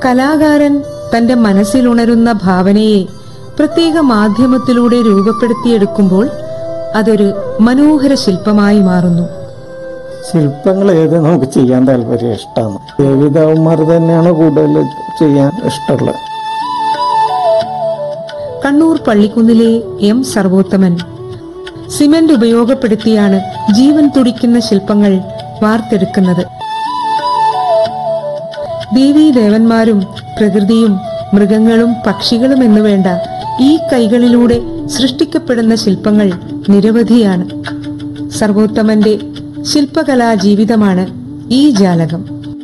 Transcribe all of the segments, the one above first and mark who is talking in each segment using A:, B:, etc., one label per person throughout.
A: കലാകാരൻ തന്റെ മനസ്സിലുണരുന്ന ഭാവനയെ പ്രത്യേക മാധ്യമത്തിലൂടെ രൂപപ്പെടുത്തിയെടുക്കുമ്പോൾ അതൊരു മനോഹര ശില്പമായി മാറുന്നു
B: ശില്പങ്ങൾ ഏത് നമുക്ക് ചെയ്യാൻ താല്പര്യം ഇഷ്ടമാണ് ദേവിതാവന്മാർ തന്നെയാണ് കൂടുതൽ ചെയ്യാൻ ഇഷ്ടമുള്ളത്
A: കണ്ണൂർ പള്ളിക്കുന്നിലെ എം സർവോത്തമൻ സിമന്റ് ഉപയോഗപ്പെടുത്തിയാണ് ജീവൻ തുടിക്കുന്ന ശില്പങ്ങൾ വാർത്തെടുക്കുന്നത് ദേവീദേവന്മാരും പ്രകൃതിയും മൃഗങ്ങളും പക്ഷികളും എന്നു വേണ്ട ഈ കൈകളിലൂടെ സൃഷ്ടിക്കപ്പെടുന്ന ശില്പങ്ങൾ നിരവധിയാണ് സർവോത്തമന്റെ ശില്പകലാ ജീവിതമാണ് ഈ ജാലകം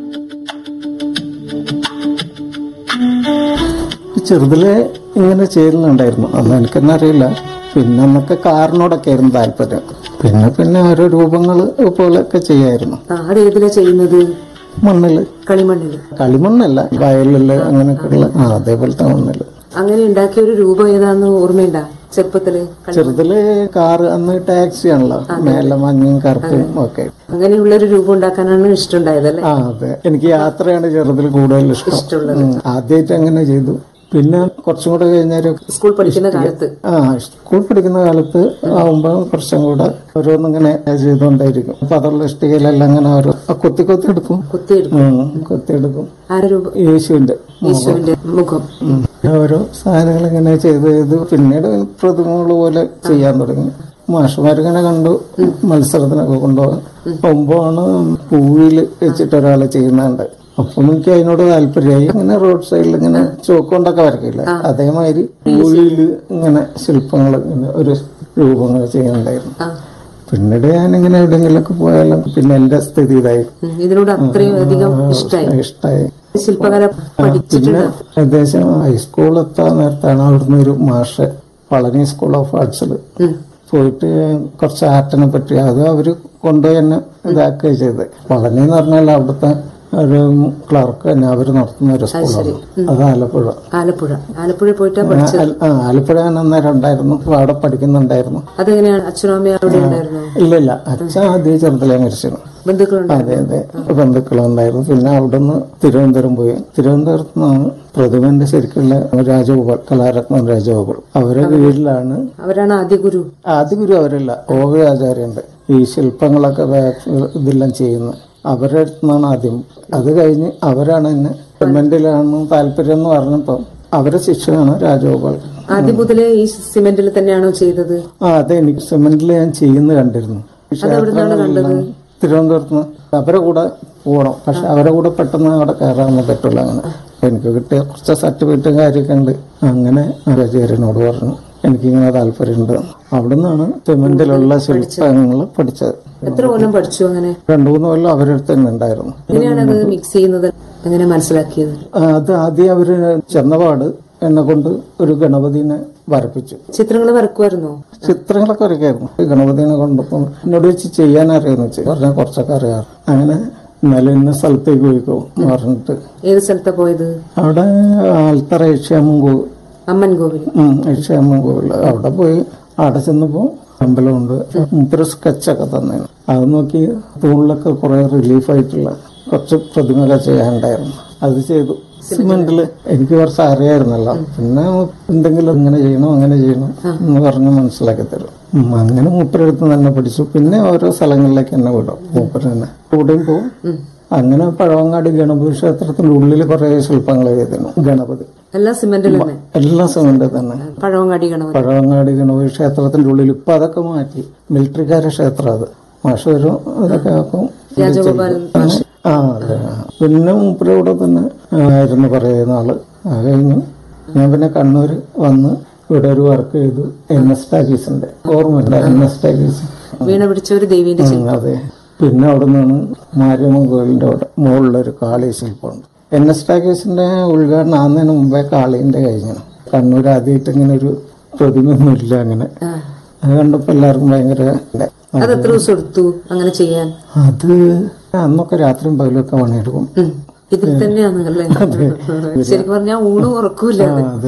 B: ചെറുതിലെ ഇങ്ങനെ ചെയ്യുന്നുണ്ടായിരുന്നു അന്ന് എനിക്കെന്നെ അറിയില്ല പിന്നെ അന്നൊക്കെ കാറിനോടൊക്കെ ആയിരുന്നു താല്പര്യം പിന്നെ പിന്നെ ഓരോ രൂപങ്ങൾ പോലെയൊക്കെ ചെയ്യായിരുന്നു
A: അത് ഏതിലാ ചെയ്യുന്നത്
B: മണ്ണില്
A: കളിമണ്ണിൽ
B: കളിമണ്ണല്ല വയലില് അങ്ങനെയൊക്കെയുള്ള ആ അതേപോലത്തെ മണ്ണില്
A: അങ്ങനെ ഉണ്ടാക്കിയ ഒരു രൂപം ഏതാന്ന് ഓർമ്മയുണ്ടാ ചെറുപ്പത്തില്
B: ചെറുതില് കാറ് അന്ന് ടാക്സി ആണല്ലോ മേലെ മഞ്ഞയും കറുപ്പും ഒക്കെ
A: അങ്ങനെയുള്ള ഒരു രൂപം ഉണ്ടാക്കാനാണ് ഇഷ്ടമുണ്ടായതല്ലേ
B: ആ അതെ എനിക്ക് യാത്രയാണ് ചെറുതിൽ കൂടുതൽ ഇഷ്ടം ഉം. ആദ്യമായിട്ട് അങ്ങനെ ചെയ്തു പിന്നെ കുറച്ചും കൂടെ കഴിഞ്ഞാല്
A: സ്കൂൾ പഠിക്കുന്ന കാലത്ത്
B: ആ സ്കൂൾ പഠിക്കുന്ന കാലത്ത് ആവുമ്പോ കുറച്ചും കൂടെ ഓരോന്നിങ്ങനെ ചെയ്തുകൊണ്ടേയിരിക്കും അപ്പൊ അതുള്ള ഇഷ്ടികയിലെല്ലാം അങ്ങനെ ഓരോ ആ കൊത്തി കൊത്തി എടുക്കും
A: കുത്തിയെടുക്കും
B: ഉം, കൊത്തിയെടുക്കും
A: ആരുടെ രൂപം
B: യേശുവിന്റെ
A: യേശുവിന്റെ മുഖം
B: ഉം. ഓരോ സാധനങ്ങൾ ഇങ്ങനെ ചെയ്ത് ചെയ്ത് പിന്നീട് പ്രതിമകൾ പോലെ ചെയ്യാൻ തുടങ്ങി മാഷുമാരിങ്ങനെ കണ്ടു മത്സരത്തിനൊക്കെ കൊണ്ടുപോകാൻ ഒമ്പതാണ് പൂവിൽ വെച്ചിട്ട് ഒരാളെ ചെയ്യുന്നുണ്ട് അപ്പം എനിക്ക് അതിനോട് താല്പര്യമായി ഇങ്ങനെ റോഡ് സൈഡിൽ ഇങ്ങനെ ചോക്ക് കൊണ്ടൊക്കെ വരക്കില്ല അതേമാതിരി പൂവിൽ ഇങ്ങനെ ശില്പങ്ങൾ ഇങ്ങനെ ഒരു രൂപങ്ങൾ ചെയ്യുന്നുണ്ടായിരുന്നു
A: ആ.
B: പിന്നീട് ഞാനിങ്ങനെ എവിടെയെങ്കിലുമൊക്കെ പോയാലും പിന്നെ എന്റെ സ്ഥിതി ഇതായി
A: ഉം. ഇതിനോട് അത്രയും അധികം ഇഷ്ടമായി
B: ഇഷ്ടമായി
A: ശില്പകല
B: പിന്നെ ഏകദേശം ഹൈസ്കൂൾ എത്താൻ നേരത്താണ് അവിടുന്ന് ഒരു മാഷ് പളനി സ്കൂൾ ഓഫ് ആർട്സിൽ പോയിട്ട് കുറച്ച് ആർട്ടിനെ പറ്റി അത് അവര് കൊണ്ടുപോയി എന്നെ ഇതാക്കുകയും ചെയ്ത് പളനി എന്ന് പറഞ്ഞാൽ അവിടുത്തെ ഒരു ക്ലർക്ക് തന്നെ അവർ നടത്തുന്ന ഒരു സ്കൂളാണ് അത് ആലപ്പുഴ
A: ആലപ്പുഴ ആലപ്പുഴ പോയിട്ടാ
B: ആ, ആല- ആ, ആലപ്പുഴ ഞാൻ അന്നേരം ഉണ്ടായിരുന്നു അപ്പൊ അവിടെ പഠിക്കുന്നുണ്ടായിരുന്നു
A: അതെങ്ങനെയാണ് അച്ഛനും അമ്മയും അവിടെ ഉണ്ടായിരുന്നു
B: ഇല്ല ഇല്ല അച്ഛൻ ആദ്യം ചെറുതിലെ മരിച്ചിരുന്നു
A: ബന്ധുക്കളുണ്ട്
B: അതെ അതെ ബന്ധുക്കളുണ്ടായിരുന്നു പിന്നെ അവിടുന്ന് തിരുവനന്തപുരം പോയി തിരുവനന്തപുരത്ത് നിന്നാണ് പ്രതിമന്റെ ശരിക്കുള്ള രാജഗോപാൽ കലാരത്നം രാജഗോപാൽ അവരെ കീഴിലാണ്
A: അവരാണ് ആദ്യ ഗുരു
B: ആദ്യ ഗുരു അവരല്ല ഓവ ആചാര്യണ്ട് ഈ ശില്പങ്ങളൊക്കെ വേ- ഇതെല്ലാം ചെയ്യുന്നത് അവരുടെ അടുത്ത് നിന്നാണ് ആദ്യം അത് കഴിഞ്ഞ് അവരാണ് എന്നെ ഗവൺമെന്റിലാണ് താല്പര്യം എന്ന് പറഞ്ഞപ്പം അവരെ ശിഷ്യനാണ് രാജഗോപാൽ
A: ആദ്യം മുതലേ ഈ സിമെന്റിൽ തന്നെയാണോ ചെയ്തത്
B: ആ അതെ എനിക്ക് സിമെന്റിൽ ഞാൻ ചെയ്യുന്നത് കണ്ടിരുന്നു ക്ഷേത്രങ്ങളിലെല്ലാം തിരുവനന്തപുരത്ത് നിന്ന് അവരെ കൂടെ പോകണം പക്ഷെ അവരെ കൂടെ പെട്ടെന്ന് അവിടെ കയറാനൊന്നും പറ്റില്ല അങ്ങനെ അപ്പൊ എനിക്ക് കിട്ടിയ കുറച്ച് സർട്ടിഫിക്കറ്റും കാര്യമൊക്കെ ഉണ്ട് അങ്ങനെ ആചാര്യനോട് പറഞ്ഞു എനിക്കിങ്ങനെ താല്പര്യമുണ്ട് അവിടെ നിന്നാണ് സിമെന്റിലുള്ള ശില്പങ്ങൾ പഠിച്ചത്
A: എത്ര കൊല്ലം പഠിച്ചു അങ്ങനെ
B: രണ്ടു മൂന്ന് കൊല്ലം അവരുടെ അടുത്ത് തന്നെ ഉണ്ടായിരുന്നു
A: എങ്ങനെയാണ് അത് മിക്സ് ചെയ്യുന്നത് എങ്ങനെ മനസ്സിലാക്കിയത്
B: ആ, അത് ആദ്യം അവര് ചെന്നപാട് എന്നെ കൊണ്ട് ഒരു ഗണപതിനെ വരപ്പിച്ചു
A: ചിത്രങ്ങൾ വരക്കുമായിരുന്നോ
B: ചിത്രങ്ങളൊക്കെ വരയ്ക്കായിരുന്നു ഈ ഗണപതിനെ കൊണ്ടപ്പം എന്നോട് വെച്ച് ചെയ്യാൻ അറിയാന്ന് വെച്ച് പറഞ്ഞാൽ കുറച്ചൊക്കെ അറിയാം അങ്ങനെ ഇന്നലെ ഇന്ന സ്ഥലത്തേക്ക് പോയിക്കോ എന്ന് പറഞ്ഞിട്ട്
A: ഏത് സ്ഥലത്താ പോയത്
B: അവിടെ ആൽത്തറ ഏഷ്യാമം കോവിൽ
A: അമ്മൻ കോവിൽ
B: ഉം, ഏഷ്യാമം കോവിൽ അവിടെ പോയി അവിടെ ചെന്നപ്പോൾ അമ്പലമുണ്ട് മുപ്പര് സ്കെച്ചൊക്കെ തന്നേന് അത് നോക്കി തൂണിലൊക്കെ കുറെ റിലീഫായിട്ടുള്ള കുറച്ച് പ്രതിമകൾ ചെയ്യാനുണ്ടായിരുന്നു അത് ചെയ്തു സിമെന്റില് എനിക്ക് കുറച്ച് അറിയായിരുന്നല്ലോ പിന്നെ എന്തെങ്കിലും ഇങ്ങനെ ചെയ്യണം അങ്ങനെ ചെയ്യണം എന്ന് പറഞ്ഞ് മനസ്സിലാക്കി തരും ഉം, അങ്ങനെ മൂപ്പരടുത്ത് തന്നെ പഠിച്ചു പിന്നെ ഓരോ സ്ഥലങ്ങളിലേക്ക് എന്നെ വിടും മൂപ്പര് തന്നെ കൂടെയും പോവും അങ്ങനെ പഴവങ്ങാടി ഗണപതി ക്ഷേത്രത്തിന്റെ ഉള്ളിൽ കുറെ ശില്പങ്ങൾ ചെയ്തിരുന്നു ഗണപതി
A: എല്ലാം സിമെന്റിൽ തന്നെ
B: എല്ലാ സിമെന്റ് തന്നെ
A: പഴവങ്ങാടി ഗണപതി
B: പഴവങ്ങാടി ഗണപതി ക്ഷേത്രത്തിന്റെ ഉള്ളിൽ ഇപ്പൊ അതൊക്കെ മാറ്റി മിലിറ്ററിക്കാരുടെ ക്ഷേത്രം അത് മാഷ് വരും അതൊക്കെ ആക്കും
A: രാജഗോപാലൻ
B: ആ അതെ ആ. പിന്നെ മൂപ്പരുടെ കൂടെ തന്നെ ആയിരുന്നു പറയുന്ന ആള് അത് കഴിഞ്ഞു ഞാൻ പിന്നെ കണ്ണൂർ വന്ന് ഇവിടെ ഒരു വർക്ക് ചെയ്തു എൻ എസ് ടാക്കീസിന്റെ ഓർമ്മയില്ല എൻ എസ് ടാക്കീസ്
A: വീണ പിടിച്ച ഒരു ദേവീന്റെ
B: ഉം, അതെ പിന്നെ അവിടെ നിന്നാണ് മാര്യമ്മ കോവിലിന്റെ അവിടെ മുകളിലൊരു കാളി ശില്പമുണ്ട് എൻ എസ് ടാക്കേഴ്സിന്റെ ഉദ്ഘാടനം ആകുന്നതിന് മുമ്പേ കാളിന്റെ കഴിഞ്ഞു കണ്ണൂർ ആദ്യമായിട്ട് ഇങ്ങനെ ഒരു പ്രതിമയൊന്നും ഇല്ല അങ്ങനെ
A: ആ.
B: അത് കണ്ടപ്പോ എല്ലാവർക്കും ഭയങ്കര
A: അത് എത്ര ദിവസം എടുത്തു അങ്ങനെ ചെയ്യാൻ
B: അത് അന്നൊക്കെ രാത്രിയും പകലൊക്കെ പണിയെടുക്കും
A: ഉം. ഇതിൽ തന്നെയാണ് അല്ലേ ശരിക്കും പറഞ്ഞാൽ ഊണും ഉറക്കൂല
B: ആ, അതെ